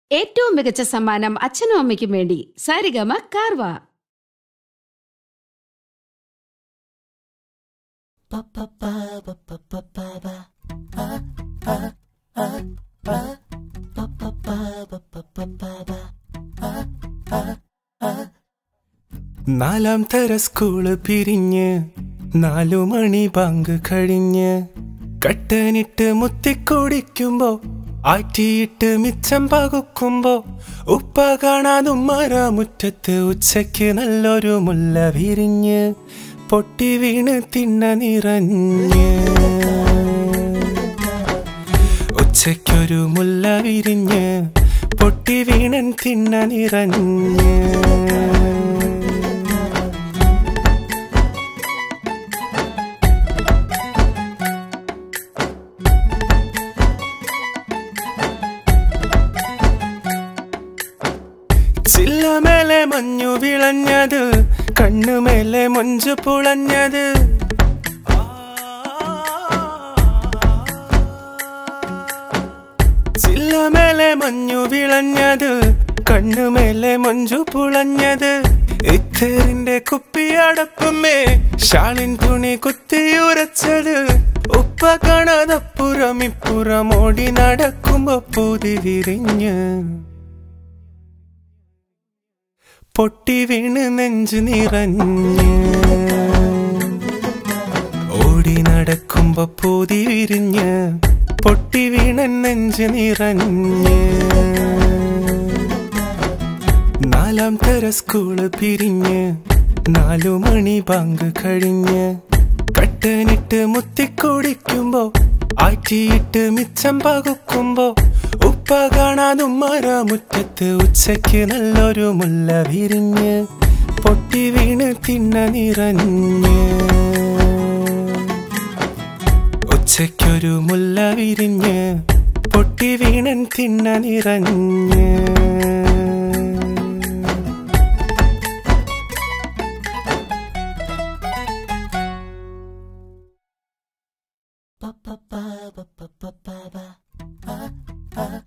ഏറ്റവും മികച്ച സമ്മാനം അച്ഛനും അമ്മയ്ക്കും വേണ്ടി സാരിഗമ കാർവ നാലാം തര സ്കൂള് പിരിഞ്ഞ് നാലു മണി ബാങ്ക് കഴിഞ്ഞ് കട്ടനിട്ട് മുത്തിക്കുടിക്കുമ്പോ ആറ്റിയിട്ട് മിച്ചം പകുക്കുമ്പോ ഉപ്പ കാണാതും മരമുറ്റത്ത് ഉച്ചയ്ക്ക് നല്ലൊരു മുല്ല വിരിഞ്ഞ് പൊട്ടി വീണ് തിണ്ണ നിറഞ്ഞ് ഉച്ചയ്ക്കൊരു മുല്ല വിരിഞ്ഞ് പൊട്ടി വീണൻ തിണ്ണ നിറഞ്ഞ് ചില്ലമേലെ മഞ്ഞു വിളഞ്ഞത് കണ്ണുമേലെ മൊഞ്ചു പുളഞ്ഞത് ചില്ലമേലെ മഞ്ഞു വിളഞ്ഞത് കണ്ണുമേലെ മൊഞ്ചു പുളഞ്ഞത് ഇത്തറിന്റെ കുപ്പിയടപ്പമേ ഷാളിൻ തുണി കുത്തിയുരച്ചത് ഉപ്പ കാണാതപ്പുറം ഇപ്പുറം ഓടി നടക്കുമ്പോ പൂതി വിരിഞ്ഞ് പൊട്ടി വീണ് നെഞ്ചു നിറഞ്ഞ് ഓടി നടക്കുമ്പോ പൂതി വിരിഞ്ഞ് പൊട്ടി വീണ നെഞ്ചു നിറഞ്ഞ് നാലാം തര സ്കൂള് പിരിഞ്ഞ് നാലു മണി ബാങ്ക് കഴിഞ്ഞ് കട്ടനിട്ട് മുത്തിക്കുടിക്കുമ്പോ ആറ്റിയിട്ട് മിച്ചം പകുക്കുമ്പോ ഉപ്പ കാണാതും മരമുറ്റത്ത് ഉച്ചയ്ക്ക് നല്ലൊരു മുല്ല വിരിഞ്ഞ് പൊട്ടി വീണ് തിണ്ണ നിറഞ്ഞ് ഉച്ചയ്ക്കൊരു മുല്ല വിരിഞ്ഞ് പൊട്ടി വീണൻ തിണ്ണ നിറഞ്ഞ് ba ba ba ba ba ba ba ba